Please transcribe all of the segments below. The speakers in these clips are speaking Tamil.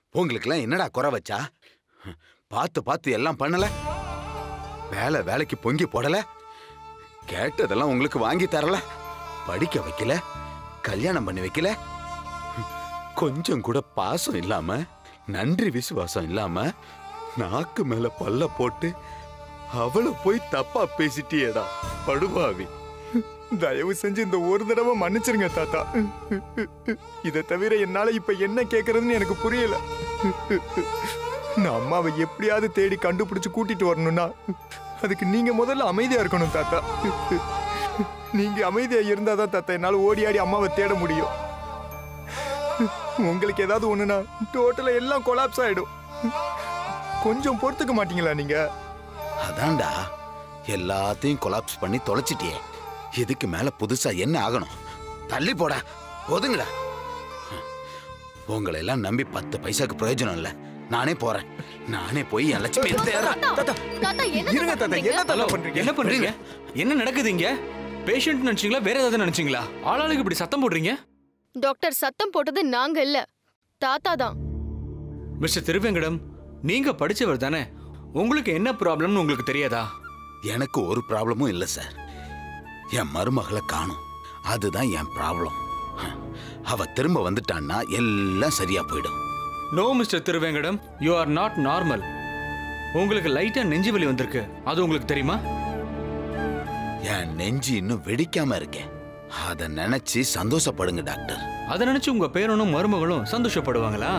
உங்களுக்கெல்லாம் என்னடா குறை வச்சா பார்த்து பார்த்து எல்லாம் பண்ணல வேலை வேலைக்கு பொங்கி போடல கேட்டதெல்லாம் உங்களுக்கு வாங்கி தரல படிக்க வைக்கல கல்யாணம் பண்ணி வைக்கல கொஞ்சம் கூட பாசம் இல்லாம நன்றி விசுவாசம் இல்லாம நாக்கு மேல பல்ல போட்டு அவளை போய் தப்பா பேசிட்டியேடா படுபாவி தயவு செஞ்சு இந்த ஒரு தடவை மன்னிச்சிருங்க தாத்தா இதை தவிர என்னால இப்ப என்ன கேக்குறதுன்னு எனக்கு புரியல நான் அம்மாவை எப்படியாவது தேடி கண்டுபிடிச்சு கூட்டிட்டு வரணும்னா அதுக்கு நீங்க முதல்ல அமைதியா இருக்கணும் தாத்தா நீங்க அமைதியா இருந்தாதான் தாத்தா என்னால ஓடி ஆடி அம்மாவை தேட முடியும் உங்களுக்கு ஏதாவது ஒண்ணுனா டோட்டலா எல்லாம் கொலாப்ஸ் ஆயிடும் கொஞ்சம் பொறுத்துக்க மாட்டீங்களா நீங்க அதான்டா எல்லாத்தையும் கொலாப்ஸ் பண்ணி தொலைச்சிட்டியே இதுக்கு மேல புதுசா என்ன ஆகணும் தள்ளி போடா ஒதுங்கடா உங்களை எல்லாம் நம்பி பத்து பைசாக்கு பிரயோஜனம் இல்ல நானே போறேன் நானே போய் என் லட்சுமி தேடுறேன். தாத்தா தாத்தா என்ன இருங்க தாத்தா என்ன தாத்தா பண்றீங்க என்ன பண்றீங்க என்ன நடக்குது இங்க பேஷண்ட் நினைச்சீங்களா வேற ஏதாவது நினைச்சீங்களா ஆளாளுக்கு இப்படி சத்தம் போடுறீங்க டாக்டர் சத்தம் போட்டது நாங்க இல்ல தாத்தா தான் மிஸ்டர் திருவேங்கடம் நீங்க படிச்சவர் தானே உங்களுக்கு என்ன ப்ராப்ளம்னு உங்களுக்கு தெரியாதா எனக்கு ஒரு ப்ராப்ளமும் இல்ல சார் என் மருமகளை காணும் அதுதான் என் ப்ராப்ளம் அவ திரும்ப வந்துட்டான்னா எல்லாம் சரியா போயிடும் no mister Thiruvenkadam you are not normal உங்களுக்கு லைட்டா நெஞ்சு வலி வந்திருக்கு அது உங்களுக்கு தெரியுமா என் நெஞ்சு இன்னும் வெடிக்காம இருக்கேன் அத நினைச்சு சந்தோஷப்படுங்க டாக்டர் அதை நினைச்சு உங்க பேரனும் மருமகளும் சந்தோஷப்படுவாங்களா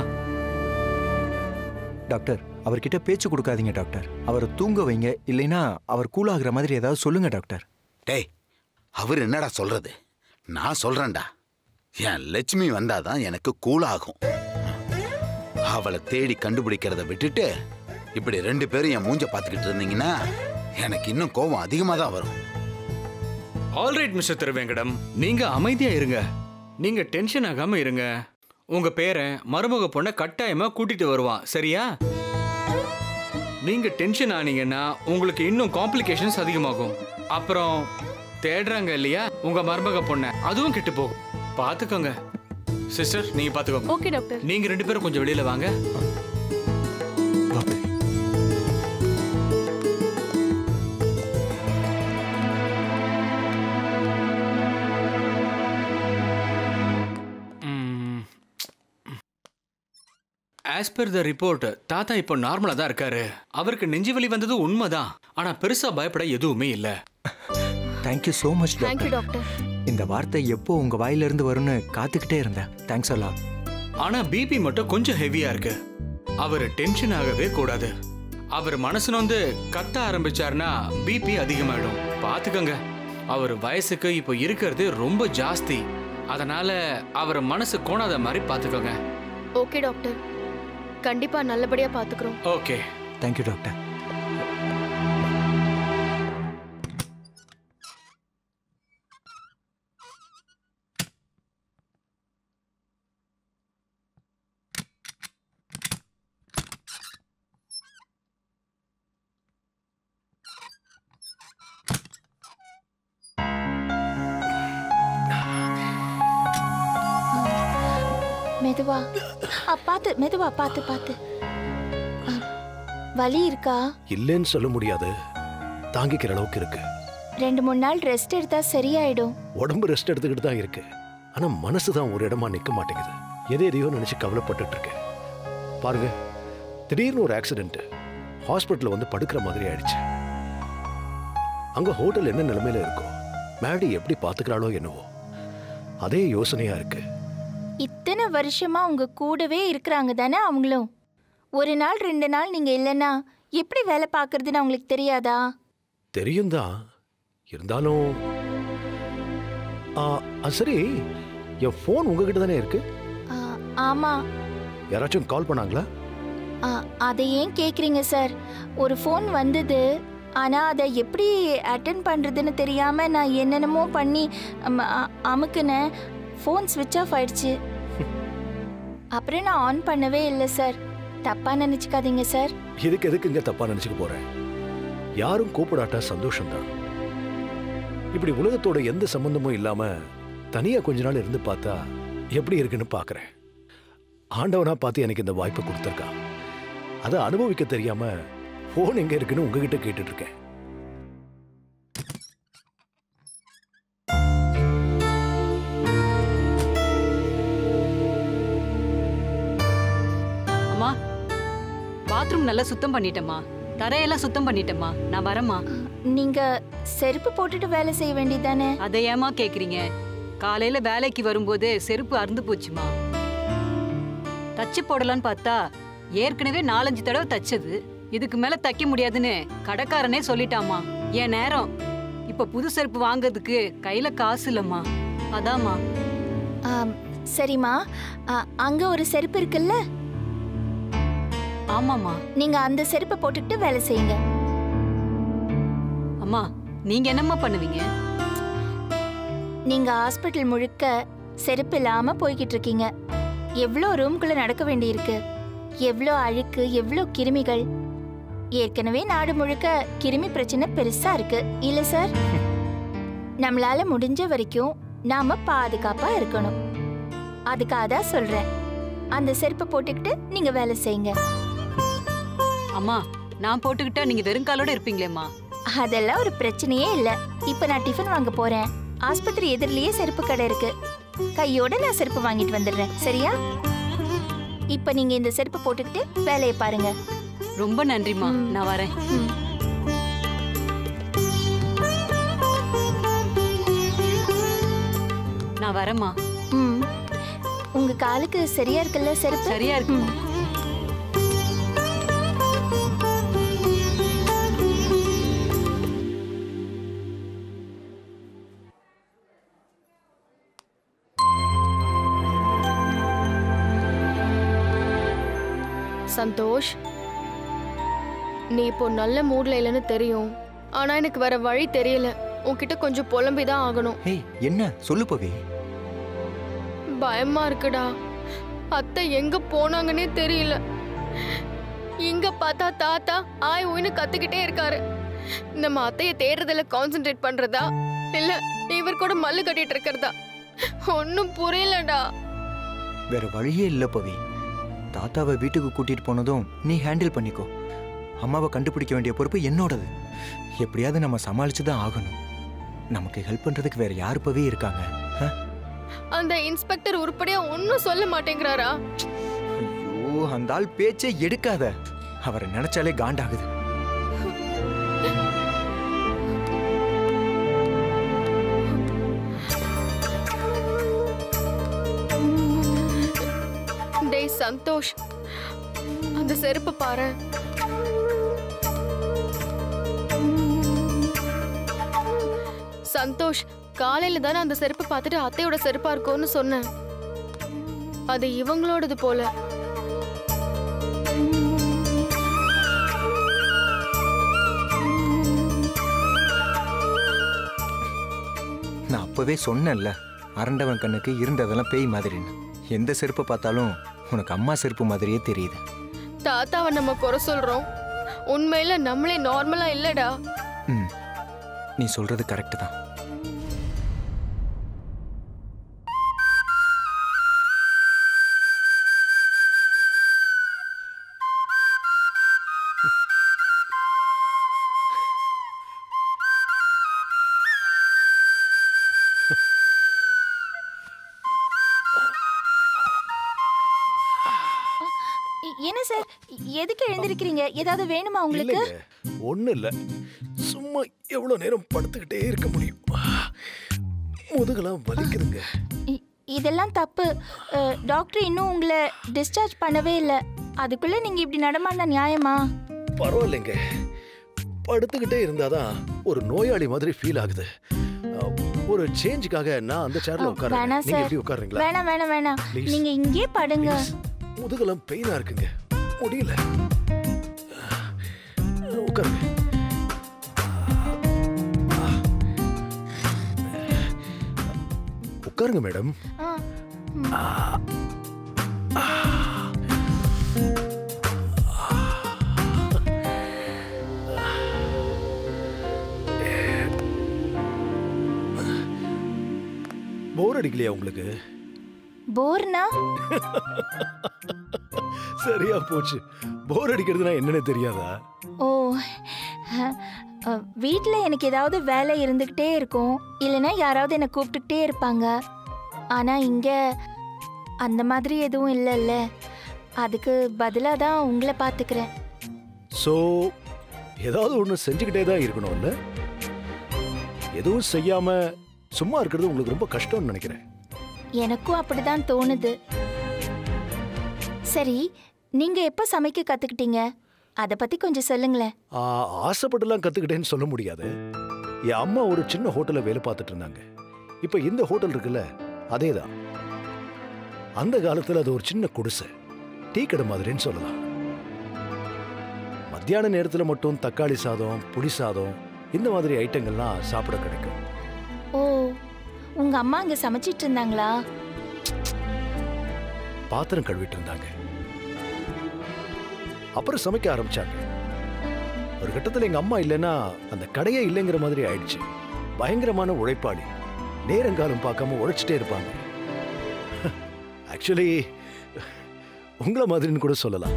டாக்டர் அவர்கிட்ட பேச்சு கொடுக்காதீங்க டாக்டர் அவரை தூங்க வைங்க இல்லைன்னா அவர் கூலாகிற மாதிரி ஏதாவது சொல்லுங்க டாக்டர் டேய் அவர் என்னடா சொல்றது நான் சொல்றேன்டா என் லட்சுமி வந்தாதான் எனக்கு கூலாகும் அவளை தேடி கண்டுபிடிக்கிறத விட்டுட்டு இப்படி ரெண்டு பேரும் என் மூஞ்ச பார்த்துக்கிட்டு இருந்தீங்கன்னா எனக்கு இன்னும் கோபம் அதிகமாக தான் வரும் ஆல்ரைட் மிஸ்டர் திருவேங்கடம் நீங்க அமைதியா இருங்க நீங்க டென்ஷன் ஆகாம இருங்க உங்க பேரன் மருமக பொண்ணை கட்டாயமா கூட்டிட்டு வருவான் சரியா நீங்க டென்ஷன் ஆனீங்கன்னா உங்களுக்கு இன்னும் காம்ப்ளிகேஷன்ஸ் அதிகமாகும் அப்புறம் தேடுறாங்க இல்லையா உங்க மருமக பொண்ணை அதுவும் கெட்டு போகும் பாத்துக்கோங்க சிஸ்டர் நீங்க பாத்துக்கோங்க ஓகே டாக்டர் நீங்க ரெண்டு பேரும் கொஞ்சம் வெளியில வாங்க வா baby. As per the report தாத்தா இப்போ நார்மலா தான் இருக்காரு அவருக்கு நெஞ்சு வலி வந்தது உண்மைதான் ஆனா பெருசா பயப்பட எதுவுமே இல்ல thank you so much thank you doctor doctor இந்த வார்த்தை எப்போ உங்க வாயிலிருந்து வரும்னு காத்துக்கிட்டே இருந்தேன் தேங்க்ஸ் அல்லா ஆனா பிபி மட்டும் கொஞ்சம் ஹெவியா இருக்கு அவர் டென்ஷன் ஆகவே கூடாது அவர் மனசு வந்து கத்த ஆரம்பிச்சாருன்னா பிபி அதிகமாயிடும் பாத்துக்கோங்க அவர் வயசுக்கு இப்போ இருக்கிறது ரொம்ப ஜாஸ்தி அதனால அவர் மனசு கோணாத மாதிரி பாத்துக்கோங்க ஓகே டாக்டர் கண்டிப்பா நல்லபடியா பாத்துக்கிறோம் ஓகே தேங்க்யூ டாக்டர் மெதுவா ஆ, பாத்து மெதுவா பாத்து பாத்து ஆ, வலி இருக்கா இல்லைன்னு சொல்ல முடியாது தாங்கிக்கிற அளவுக்கு இருக்கு ரெண்டு மூணு நாள் ரெஸ்ட் எடுத்தா சரியாயிடும் உடம்பு ரெஸ்ட் எடுத்துக்கிட்டு தான் இருக்கு ஆனா மனசு தான் ஒரு இடமா நிக்க மாட்டேங்குது எதை எதையோ நினைச்சு கவலைப்பட்டுட்டு இருக்கேன் பாருங்க திடீர்னு ஒரு ஆக்சிடென்ட் ஹாஸ்பிட்டல் வந்து படுக்கிற மாதிரி ஆயிடுச்சு அங்க ஹோட்டல் என்ன நிலைமையில இருக்கும் மேடி எப்படி பாத்துக்கிறாளோ என்னவோ அதே யோசனையா இருக்கு இத்தனை வருஷமா உங்க கூடவே இருக்கிறாங்க தானே அவங்களும் ஒரு நாள் ரெண்டு நாள் நீங்க இல்லைன்னா எப்படி வேலை பார்க்கறதுன்னு அவங்களுக்கு தெரியாதா தெரியும் தான் இருந்தாலும் ஆ, ஆ, சரி என் ஃபோன் உங்ககிட்ட தானே இருக்கு ஆ, ஆமா யாராச்சும் கால் பண்ணாங்களா ஆ, அதை ஏன் கேக்குறீங்க சார் ஒரு ஃபோன் வந்தது ஆனா அதை எப்படி அட்டன் பண்றதுன்னு தெரியாம நான் என்னென்னமோ பண்ணி அம், அ- அமுக்குனேன் ஃபோன் ஸ்விட்ச் ஆஃப் ஆயிடுச்சு அப்புறம் நான் ஆன் பண்ணவே இல்லை சார் தப்பா நினைச்சுக்காதீங்க சார் இதுக்கு எதுக்குங்க தப்பா நினைச்சுக்க போறேன் யாரும் கூப்பிடாட்டா சந்தோஷம்தான் இப்படி உலகத்தோட எந்த சம்பந்தமும் இல்லாம தனியா கொஞ்ச நாள் இருந்து பார்த்தா எப்படி இருக்குன்னு பாக்குறேன் ஆண்டவனா பார்த்து எனக்கு இந்த வாய்ப்பை கொடுத்துருக்கான் அதை அனுபவிக்க தெரியாம ஃபோன் எங்க இருக்குன்னு உங்ககிட்ட கேட்டுட்டு இருக்கேன் அம்மா பாத்ரூம் நல்லா சுத்தம் பண்ணிட்டேம்மா தரையெல்லாம் சுத்தம் பண்ணிட்டேம்மா நான் வரேம்மா நீங்க செருப்பு போட்டுட்டு வேலை செய்ய வேண்டியதானே அதை ஏமா கேக்குறீங்க காலையில வேலைக்கு வரும்போது செருப்பு அறுந்து போச்சுமா தச்சு போடலான்னு பார்த்தா ஏற்கனவே நாலஞ்சு தடவை தச்சது இதுக்கு மேல தைக்க முடியாதுன்னு கடைக்காரனே சொல்லிட்டாமா என் நேரம் இப்ப புது செருப்பு வாங்குறதுக்கு கையில காசு இல்லம்மா அதாம்மா ஆம், சரிம்மா ஆ, அங்க ஒரு செருப்பு இருக்குல்ல ஆமாம்மா நீங்க அந்த செருப்பை போட்டுக்கிட்டு வேலை செய்யுங்க அம்மா நீங்க என்னம்மா பண்ணுவீங்க நீங்க ஹாஸ்பிட்டல் முழுக்க செருப்பு இல்லாம போய்கிட்டு இருக்கீங்க எவ்வளோ ரூம்குள்ள நடக்க வேண்டியிருக்கு எவ்வளோ அழுக்கு எவ்வளோ கிருமிகள் ஏற்கனவே நாடு முழுக்க கிருமி பிரச்சனை பெருசா இருக்கு இல்ல சார் நம்மளால முடிஞ்ச வரைக்கும் நாம பாதுகாப்பா இருக்கணும் அதுக்காக தான் சொல்றேன் அந்த செருப்பை போட்டுக்கிட்டு நீங்க வேலை செய்யுங்க அம்மா நான் போட்டுக்கிட்டா நீங்க வெறும் காலோட இருப்பீங்களேம்மா அதெல்லாம் ஒரு பிரச்சனையே இல்ல இப்ப நான் டிஃபன் வாங்க போறேன் ஆஸ்பத்திரி எதிரிலேயே செருப்பு கடை இருக்கு கையோட நான் செருப்பு வாங்கிட்டு வந்துடுறேன் சரியா இப்ப நீங்க இந்த செருப்பு போட்டுக்கிட்டு வேலையை பாருங்க ரொம்ப நன்றிம்மா ம். நான் வரேன் ம். நான் வரேம்மா ம் உங்க காலுக்கு சரியா இருக்குல்ல செருப்பு சரியா இருக்குமா சந்தோஷ் நீ இப்போ நல்ல மூட்ல இல்லைன்னு தெரியும் ஆனா எனக்கு வேற வழி தெரியல உன்கிட்ட கொஞ்சம் புலம்பி தான் ஆகணும் ஏய் என்ன சொல்லு பவி பயமா இருக்குடா அத்தை எங்க போனாங்கன்னே தெரியல இங்க பார்த்தா தாத்தா ஆய் ஊன்னு கத்துக்கிட்டே இருக்காரு நம்ம அத்தைய தேடுறதுல கான்சென்ட்ரேட் பண்றதா இல்ல இவர் கூட மல்லு கட்டிட்டு இருக்கிறதா ஒன்னும் புரியலடா வேற வழியே இல்ல பவி தாத்தாவை வீட்டுக்கு கூட்டிட்டு போனதும் நீ ஹேண்டில் பண்ணிக்கோ அம்மாவை கண்டுபிடிக்க வேண்டிய பொறுப்பு என்னோடது எப்படியாவது நம்ம சமாளிச்சு தான் ஆகணும் நமக்கு ஹெல்ப் பண்றதுக்கு வேற யார் பவி இருக்காங்க ஆ? அந்த இன்ஸ்பெக்டர் உருப்படியா ஒன்னும் சொல்ல மாட்டேங்கிறாரா ஐயோ அந்த ஆள் பேச்சே எடுக்காத அவரை நினைச்சாலே காண்டாகுது டேய் சந்தோஷ் அந்த செருப்பு பாரு சந்தோஷ் காலையில தானே அந்த செருப்பு பார்த்துட்டு அத்தையோட செருப்பா இருக்கும்னு சொன்னேன் அது இவங்களோடது போல நான் அப்பவே சொன்னேன்ல அரண்டவன் கண்ணுக்கு இருந்ததெல்லாம் பேய் மாதிரின்னு எந்த செருப்பை பார்த்தாலும் உனக்கு அம்மா செருப்பு மாதிரியே தெரியுது தாத்தாவை நம்ம குறை சொல்றோம் உண்மையில நம்மளே நார்மலா இல்லடா ம் நீ சொல்றது கரெக்டு தான் இ- என்ன சார் எதுக்கு எழுந்திருக்கிறீங்க ஏதாவது வேணுமா உங்களுக்கு இல்லைங்க ஒன்றும் இல்லை சும்மா எவ்வளோ நேரம் படுத்துக்கிட்டே இருக்க முடியும் முதுகெல்லாம் வலிக்குதுங்க இ- இதெல்லாம் தப்பு அஹ், டாக்டர் இன்னும் உங்களை டிஸ்சார்ஜ் பண்ணவே இல்லை அதுக்குள்ள நீங்க இப்படி நடமாடினா நியாயமா பரவாயில்லைங்க படுத்துக்கிட்டே இருந்தாதான் ஒரு நோயாளி மாதிரி ஃபீல் ஆகுது அஹ், ஒரு சேஞ்சுக்காக நான் அந்த சேர்ல அஹ், உட்காரேன் வேணாம் நீங்க சார். எப்படி உட்காருங்களா வேணாம் வேணாம் வேணாம் Please. நீங்க இங்கே படுங்க Please. முதுகெல்லாம் பெயினா இருக்குங்க முடியல அஹ், உட்காருங்க உட்காருங்க மேடம் ஆ, போர் அடிக்கலையா உங்களுக்கு போர்னா சரியா போச்சு போர் அடிக்கிறதுனா என்னன்னு தெரியாதா ஓ வீட்டில் எனக்கு ஏதாவது வேலை இருந்துக்கிட்டே இருக்கும் இல்லைன்னா யாராவது என்னை கூப்பிட்டுக்கிட்டே இருப்பாங்க ஆனால் இங்கே அந்த மாதிரி எதுவும் இல்லைல்ல அதுக்கு பதிலாக தான் உங்களை பார்த்துக்கிறேன் ஸோ ஏதாவது ஒன்று செஞ்சுக்கிட்டே தான் இருக்கணும்ல எதுவும் செய்யாம சும்மா இருக்கிறது உங்களுக்கு ரொம்ப கஷ்டம்னு நினைக்கிறேன் எனக்கும் அப்படிதான் தோணுது சரி நீங்கள் எப்போ சமைக்க கற்றுக்கிட்டீங்க அதை பற்றி கொஞ்சம் சொல்லுங்களேன் ஆ, ஆசைப்பட்டுலாம் கத்துக்கிட்டேன்னு சொல்ல முடியாது என் அம்மா ஒரு சின்ன ஹோட்டல்ல வேலை பார்த்துட்டு இருந்தாங்க இப்போ இந்த ஹோட்டல் இருக்குல்ல அதே தான் அந்த காலத்துல அது ஒரு சின்ன குடிசை டீ கடை மாதிரின்னு சொல்லலாம் மத்தியான நேரத்துல மட்டும் தக்காளி சாதம் புளி சாதம் இந்த மாதிரி ஐட்டங்கள்லாம் சாப்பிட கிடைக்கும் ஓ உங்கள் அம்மா அங்கே சமைச்சிட்டு இருந்தாங்களா பாத்திரம் கழுவிட்டு இருந்தாங்க அப்புறம் சமைக்க ஆரம்பிச்சாங்க ஒரு கட்டத்துல எங்க அம்மா இல்லைன்னா அந்த கடையே இல்லைங்கிற மாதிரி ஆயிடுச்சு பயங்கரமான உழைப்பாளி நேரங்காலம் பார்க்காம உழைச்சிட்டே இருப்பாங்க ஆக்சுவலி உங்கள மாதிரின்னு கூட சொல்லலாம்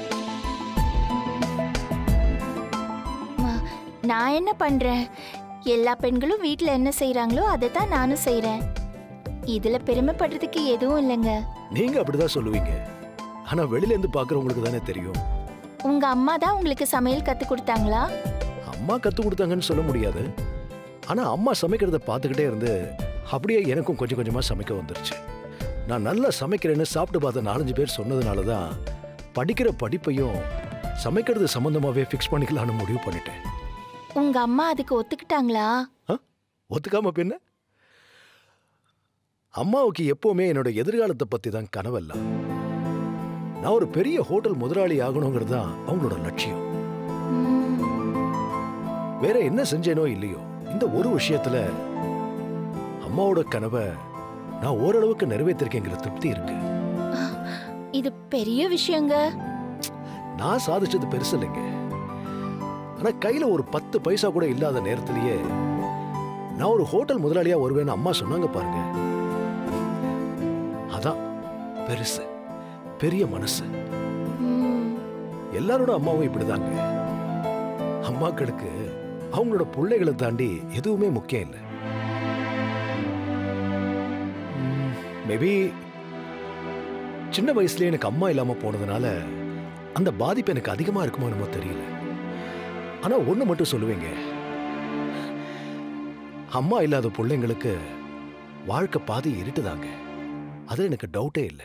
அம்மா, நான் என்ன பண்ணுறேன் எல்லா பெண்களும் வீட்டில் என்ன செய்கிறாங்களோ அதை தான் நானும் செய்கிறேன் இதில் பெருமைப்படுறதுக்கு எதுவும் இல்லைங்க நீங்க அப்படிதான் சொல்லுவீங்க ஆனா வெளியில இருந்து பாக்குறவங்களுக்கு தானே தெரியும் உங்கள் அம்மா தான் உங்களுக்கு சமையல் கற்றுக் கொடுத்தாங்களா அம்மா கத்து கொடுத்தாங்கன்னு சொல்ல முடியாது ஆனா அம்மா சமைக்கிறத பார்த்துக்கிட்டே இருந்து அப்படியே எனக்கும் கொஞ்சம் கொஞ்சமா சமைக்க வந்துருச்சு நான் நல்லா சமைக்கிறேன்னு சாப்பிட்டு பார்த்த நாலஞ்சு பேர் சொன்னதுனால தான் படிக்கிற படிப்பையும் சமைக்கிறது சம்பந்தமாவே ஃபிக்ஸ் பண்ணிக்கலாம்னு முடிவு பண்ணிட்டேன் உங்கள் அம்மா அதுக்கு ஒத்துக்கிட்டாங்களா ஆ? ஒத்துக்காம பின்ன அம்மாவுக்கு எப்பவுமே என்னோட எதிர்காலத்தை பத்தி தான் கனவெல்லாம் நான் ஒரு பெரிய ஹோட்டல் முதலாளி ஆகணுங்கிறது தான் அவங்களோட லட்சியம் ம், வேற என்ன செஞ்சேனோ இல்லையோ இந்த ஒரு விஷயத்துல அம்மாவோட கனவை நான் ஓரளவுக்கு நிறைவேற்றிருக்கேங்கிற திருப்தி இருக்கு இது பெரிய விஷயங்க நான் சாதிச்சது பெருசு இல்லைங்க ஆனா கையில ஒரு பத்து பைசா கூட இல்லாத நேரத்திலேயே நான் ஒரு ஹோட்டல் முதலாளியா வருவேன்னு அம்மா சொன்னாங்க பாருங்க அதான் பெருசு பெரிய மனசு ம், எல்லாரோட அம்மாவும் இப்படிதாங்க அம்மாக்களுக்கு அவங்களோட பிள்ளைகளை தாண்டி எதுவுமே முக்கியம் இல்லை மேபி சின்ன வயசுல எனக்கு அம்மா இல்லாம போனதுனால அந்த பாதிப்பு எனக்கு அதிகமா இருக்குமோ என்னமோ தெரியல ஆனா ஒண்ணு மட்டும் சொல்லுவேங்க அம்மா இல்லாத பிள்ளைங்களுக்கு வாழ்க்கை பாதி இருட்டுதாங்க அது எனக்கு டவுட்டே இல்லை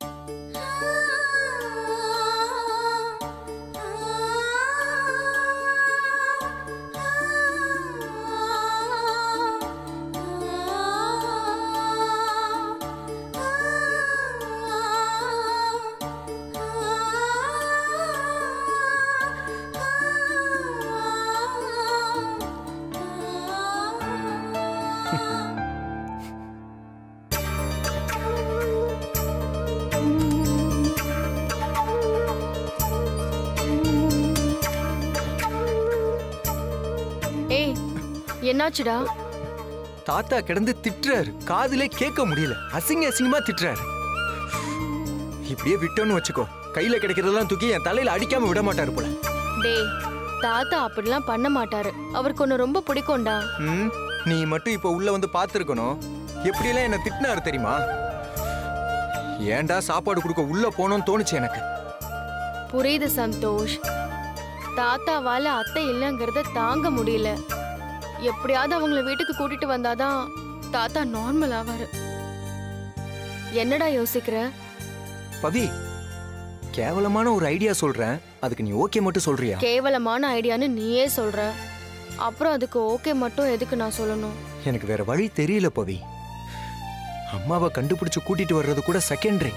ஏய் என்னாச்சுடா தாத்தா கிடந்து திட்டுறாரு காதுலே கேட்க முடியல அசிங்க அசிங்கமா திட்டுறாரு இப்படியே விட்டோன்னு வச்சுக்கோ கையில கிடைக்கிறதெல்லாம் தூக்கி என் தலையில அடிக்காம விட மாட்டாரு போல டேய் தாத்தா அப்படிலாம் பண்ண மாட்டாரு அவருக்கு ஒன்று ரொம்ப பிடிக்கும்டா ம் நீ மட்டும் இப்போ உள்ள வந்து பார்த்துருக்கணும் எப்படியெல்லாம் என்ன திட்டினாரு தெரியுமா ஏன்டா சாப்பாடு கொடுக்க உள்ள போனோம்னு தோணுச்சு எனக்கு புரியுது சந்தோஷ் தாத்தாவால அத்தை இல்லைங்கிறத தாங்க முடியல எப்படியாவது அவங்கள வீட்டுக்கு கூட்டிட்டு வந்தாதான் தாத்தா நார்மல் ஆவாரு என்னடா யோசிக்கிற பவி கேவலமான ஒரு ஐடியா சொல்றேன் அதுக்கு நீ ஓகே மட்டும் சொல்றியா கேவலமான ஐடியான்னு நீயே சொல்ற அப்புறம் அதுக்கு ஓகே மட்டும் எதுக்கு நான் சொல்லணும் எனக்கு வேற வழி தெரியல பவி அம்மாவை கண்டுபிடிச்சு கூட்டிட்டு வர்றது கூட செகண்டரி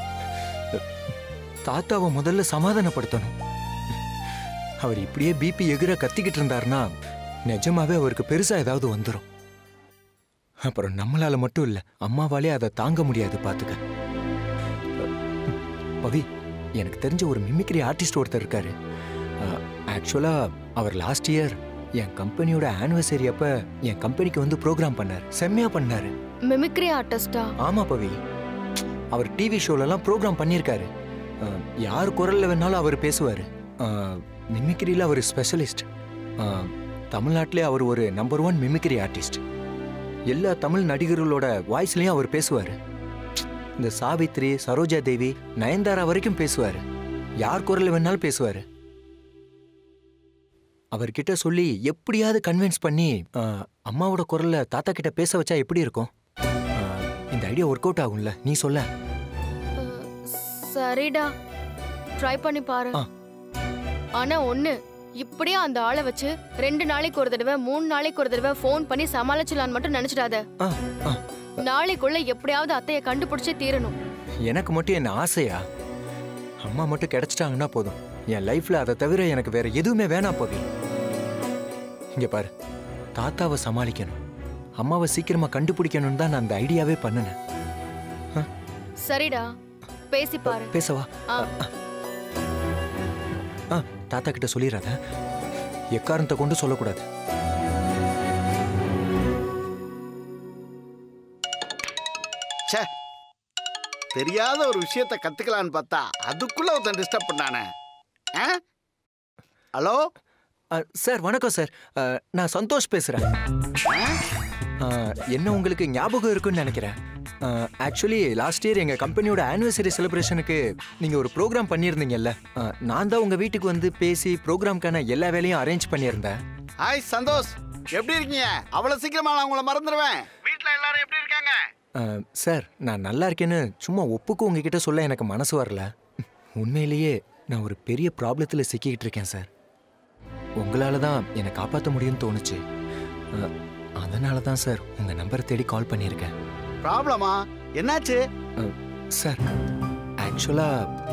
தாத்தாவை முதல்ல சமாதானப்படுத்தணும் அவர் இப்படியே பிபி எகிற கத்திக்கிட்டு இருந்தாருன்னா நிஜமாவே அவருக்கு பெருசா ஏதாவது வந்துடும் அப்புறம் நம்மளால மட்டும் இல்ல அம்மாவாலே அதை தாங்க முடியாது பாத்துக்க பவி எனக்கு தெரிஞ்ச ஒரு மிமிக்ரி ஆர்டிஸ்ட் ஒருத்தர் இருக்காரு ஆக்சுவலா அவர் லாஸ்ட் இயர் என் கம்பெனியோட ஆனிவர்சரி அப்ப என் கம்பெனிக்கு வந்து ப்ரோக்ராம் பண்ணார் செம்மையா பண்ணாரு மிமிக்ரி ஆர்டிஸ்டா ஆமா பவி அவர் டிவி ஷோலலாம் ப்ரோக்ராம் பண்ணியிருக்காரு அஹ், யார் குரல்ல வேணாலும் அவர் பேசுவார் மிமிக்ரியில் அவர் ஸ்பெஷலிஸ்ட் தமிழ்நாட்டிலே அவர் ஒரு நம்பர் ஒன் மிமிக்ரி ஆர்டிஸ்ட் எல்லா தமிழ் நடிகர்களோட வாய்ஸ்லேயும் அவர் பேசுவார் இந்த சாவித்ரி சரோஜா தேவி நயன்தாரா வரைக்கும் பேசுவார் யார் குரல்ல வேணாலும் பேசுவார் அவர்கிட்ட சொல்லி எப்படியாவது கன்வின்ஸ் பண்ணி அஹ், அம்மாவோட குரல்ல தாத்தா கிட்ட பேச வச்சா எப்படி இருக்கும் அஹ், இந்த ஐடியா ஒர்க் அவுட் ஆகும்ல நீ சொல்ல அஹ், சரிடா ட்ரை பண்ணி பாரு ஆ. ஆனா ஒண்ணு இப்படியே அந்த ஆளை வச்சு ரெண்டு நாளைக்கு ஒரு தடவை மூணு நாளைக்கு ஒரு தடவை ஃபோன் பண்ணி சமாளிச்சலான்னு மட்டும் நினைச்சிடாத ஆ, ஆ. நாளைக்குள்ள எப்படியாவது அத்தைய கண்டுபிடிச்சே தீரணும் எனக்கு மட்டும் என்ன ஆசையா அம்மா மட்டும் கிடைச்சிட்டாங்கன்னா போதும் என் லைஃப்ல அதை தவிர எனக்கு வேற எதுவுமே வேணாம் போவி இங்க பாரு தாத்தாவை சமாளிக்கணும் அம்மாவை சீக்கிரமா கண்டுபிடிக்கணும்னு தான் நான் அந்த ஐடியாவே பண்ணினேன் சரிடா பேசி பாரு பேசவா ஆ. ஆ தாத்தா கிட்ட சொல்லிடாத எக்காரணத்தை கொண்டு சொல்லக்கூடாது ச்சே தெரியாத ஒரு விஷயத்த கத்துக்கலான்னு பார்த்தா அதுக்குள்ள ஒருத்தன் டிஸ்டர்ப் பண்ணானே ஆ? ஹலோ ஆ, சார் வணக்கம் சார் ஆ, நான் சந்தோஷ் பேசுறேன் ஆ, என்ன உங்களுக்கு ஞாபகம் இருக்குன்னு நினைக்கிறேன் ஆக்சுவலி லாஸ்ட் இயர் எங்கள் கம்பெனியோட ஆனிவர்சரி செலிப்ரேஷனுக்கு நீங்கள் ஒரு ப்ரோக்ராம் பண்ணியிருந்தீங்கல்ல ஆ, நான் தான் உங்கள் வீட்டுக்கு வந்து பேசி ப்ரோக்ராம்க்கான எல்லா வேலையும் அரேஞ்ச் பண்ணியிருந்தேன் ஹாய் சந்தோஷ் எப்படி இருக்கீங்க அவ்வளவு சீக்கிரமா நான் உங்களை மறந்துடுவேன் வீட்ல எல்லாரும் எப்படி இருக்காங்க ஆ, சார் நான் நல்லா இருக்கேன்னு சும்மா ஒப்புக்கு உங்ககிட்ட சொல்ல எனக்கு மனசு வரல உண்மையிலேயே நான் ஒரு பெரிய ப்ராப்ளத்தில் சிக்கிக்கிட்டு இருக்கேன் சார் உங்களால தான் என்னை காப்பாற்ற முடியும்னு தோணுச்சு ஆ, அதனால தான் சார் உங்கள் நம்பரை தேடி கால் பண்ணியிருக்கேன் ப்ராப்ளமா என்னாச்சு சார் ஆக்சுவலா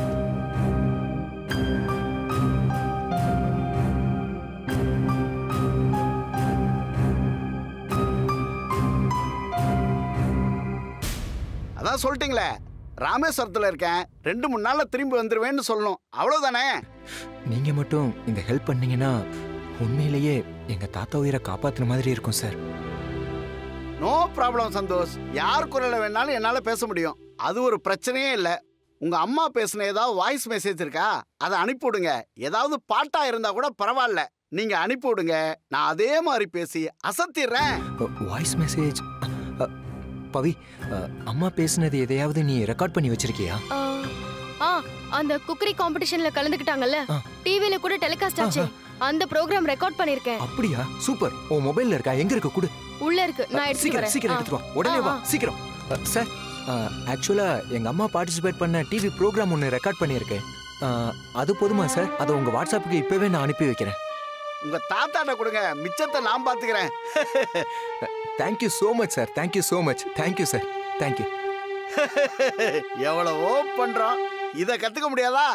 அதான் சொல்லிட்டீங்களே ராமேஸ்வரத்துல இருக்கேன் ரெண்டு மூணு நாள்ல திரும்பி வந்துருவேன்னு சொல்லணும் அவ்வளவுதானே நீங்க மட்டும் இந்த ஹெல்ப் பண்ணீங்கன்னா உண்மையிலேயே எங்க தாத்தா உயிரை காப்பாத்துன மாதிரி இருக்கும் சார் நோ ப்ராப்ளம் சந்தோஷ் யார் குரல்ல வேணாலும் என்னால பேச முடியும் அது ஒரு பிரச்சனையே இல்லை உங்க அம்மா பேசின ஏதாவது வாய்ஸ் மெசேஜ் இருக்கா அதை அனுப்பி விடுங்க ஏதாவது பாட்டா இருந்தா கூட பரவாயில்ல நீங்க அனுப்பி விடுங்க நான் அதே மாதிரி பேசி அசத்திடுறேன் வாய்ஸ் மெசேஜ் பவி அ, அம்மா பேசுனது எதையாவது நீ ரெக்கார்ட் பண்ணி வச்சிருக்கியா ஆ, ஆ அந்த குக்கரி காம்படிஷன்ல கலந்துக்கிட்டாங்கல்ல ஆ. டிவில கூட டெலிகாஸ்ட் ஆச்சு அந்த ப்ரோக்ராம் ரெக்கார்ட் பண்ணிருக்கேன் அப்படியா சூப்பர் உன் மொபைல்ல இருக்கா எங்க இருக்கு குடு உள்ள இருக்கு நான் எடுத்து சீக்கிரம் வரேன் சீக்கிரம் ஆ. எடுத்துட்டு வா உடனே ஆ, வா ஆ. சீக்கிரம் அ, சார் ஆக்சுவலா எங்க அம்மா பார்ட்டிசிபேட் பண்ண டிவி ப்ரோக்ராம் ஒன்று ரெக்கார்ட் பண்ணியிருக்கேன் அ, அது போதுமா சார் அதை உங்க வாட்ஸ்அப்புக்கு இப்பவே நான் அனுப்பி வைக்கிறேன் உங்க தாத்தாட்ட கொடுங்க மிச்சத்தை நான் பாத்துக்கிறேன் thank you so much sir thank you so much thank you sir thank you எவ்வளவோ பண்றோம் இத கத்துக்க முடியாதா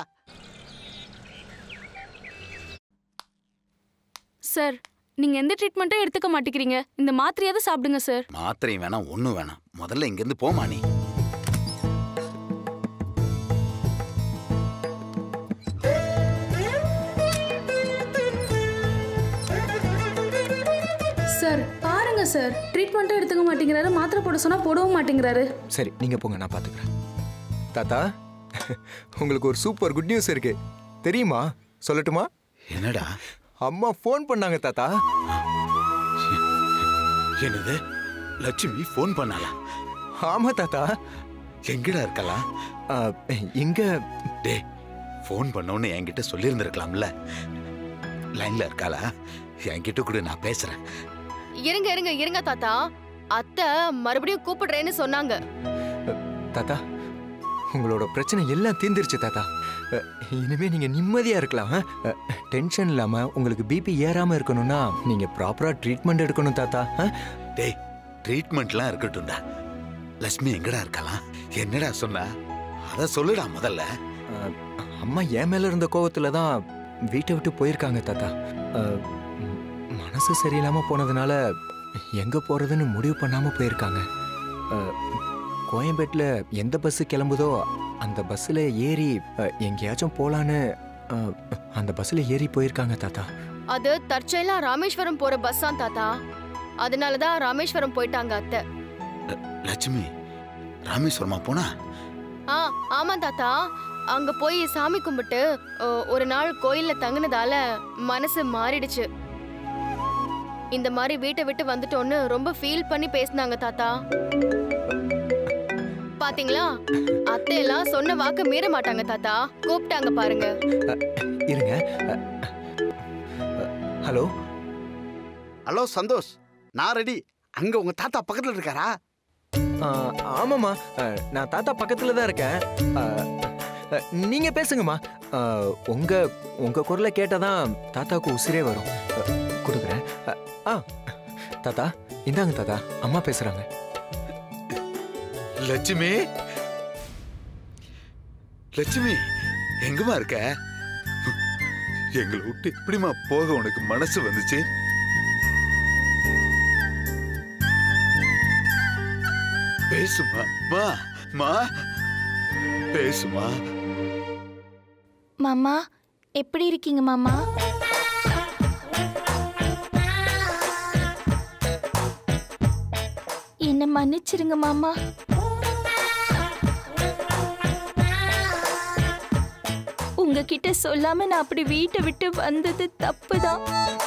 சார் நீங்க எந்த ட்ரீட்மெண்ட்டும் எடுத்துக்க மாட்டேங்கிறீங்க இந்த மாத்திரையாவது சாப்பிடுங்க சார் மாத்திரையும் வேணாம் ஒன்றும் வேணாம் முதல்ல இங்கேருந்து போமா நீ சார் பாருங்க சார் ட்ரீட்மெண்ட்டும் எடுத்துக்க மாட்டேங்கிறாரு மாத்திரை போட சொன்னா போடவும் மாட்டேங்கிறாரு சரி நீங்க போங்க நான் பாத்துக்கிறேன் தாத்தா உங்களுக்கு ஒரு சூப்பர் குட் நியூஸ் இருக்கு தெரியுமா சொல்லட்டுமா என்னடா அம்மா ஃபோன் பண்ணாங்க தாத்தா என்னது லட்சுமி ஃபோன் பண்ணாளா ஆமா தாத்தா எங்கடா இருக்கலாம் ஆ, இங்க டே ஃபோன் பண்ணோன்னு என்கிட்ட சொல்லியிருந்திருக்கலாம்ல லைன்ல இருக்காளா என்கிட்ட கூட நான் பேசுறேன் இருங்க இருங்க இருங்க தாத்தா அத்தை மறுபடியும் கூப்பிடுறேன்னு சொன்னாங்க தாத்தா உங்களோட பிரச்சனை எல்லாம் தீர்ந்துருச்சு தாத்தா அ, இனிமே நீங்க நிம்மதியா இருக்கலாம் அ, டென்ஷன் இல்லாம உங்களுக்கு பிபி ஏறாம இருக்கணும்னா நீங்க ப்ராப்பரா ட்ரீட்மெண்ட் எடுக்கணும் தாத்தா அ? டேய் ட்ரீட்மெண்ட்லாம் இருக்கட்டும்டா லட்சுமி எங்கடா இருக்கலாம் என்னடா சொன்னா அத சொல்லுடா முதல்ல அ, அம்மா என் மேல இருந்த கோவத்துல தான் வீட்டை விட்டு போயிருக்காங்க தாத்தா அ, ம், மனசு சரியில்லாம போனதுனால எங்க போறதுன்னு முடிவு பண்ணாம போயிருக்காங்க அ, கோயம்பேட்டில் எந்த பஸ் கிளம்புதோ அந்த பஸ்ஸில் ஏறி அ, எங்கேயாச்சும் போலான்னு அ, அந்த பஸ்ஸில் ஏறி போயிருக்காங்க தாத்தா அது தற்செயலா ராமேஸ்வரம் போற பஸ்ஸான் தாத்தா அதனாலதான் ராமேஸ்வரம் போயிட்டாங்க அத்தை லட்சுமி ராமேஸ்வரமா போனா ஆ ஆமா தாத்தா அங்க போய் சாமி கும்பிட்டு அ, ஒரு நாள் கோயில்ல தங்குனதால மனசு மாறிடுச்சு இந்த மாதிரி வீட்டை விட்டு வந்துட்டோன்னு ரொம்ப ஃபீல் பண்ணி பேசினாங்க தாத்தா பாத்தீங்களா அத்தையெல்லாம் சொன்ன வாக்க மீற மாட்டாங்க தாத்தா கூப்பிட்டாங்க பாருங்க இருங்க ஹலோ ஹலோ சந்தோஷ் நான் ரெடி அங்க உங்க தாத்தா பக்கத்துல இருக்காரா ஆமாம்மா ஆ, நான் தாத்தா பக்கத்தில் தான் இருக்கேன் ஆ, ஆ, நீங்க பேசுங்கம்மா ஆ, உங்க உங்க குரலை கேட்டாதான் தாத்தாவுக்கு உசிரே வரும் ஆ, கொடுக்குறேன் ஆ, ஆ தாத்தா இந்தாங்க தாத்தா அம்மா பேசுறாங்க லட்சுமி லட்சுமி எங்கம்மா இருக்க எங்களை விட்டு எப்படிம்மா போக உனக்கு மனசு வந்துச்சு பேசுமா மா மா பேசுமா மாமா எப்படி இருக்கீங்க மாமா என்ன மன்னிச்சிருங்க மாமா உங்ககிட்ட சொல்லாம நான் அப்படி வீட்டை விட்டு வந்தது தப்புதான்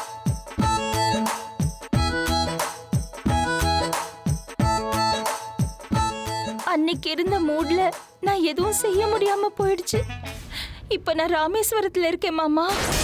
அன்னைக்கு இருந்த மூட்ல நான் எதுவும் செய்ய முடியாம போயிடுச்சு இப்ப நான் ராமேஸ்வரத்துல இருக்கேன் மாமா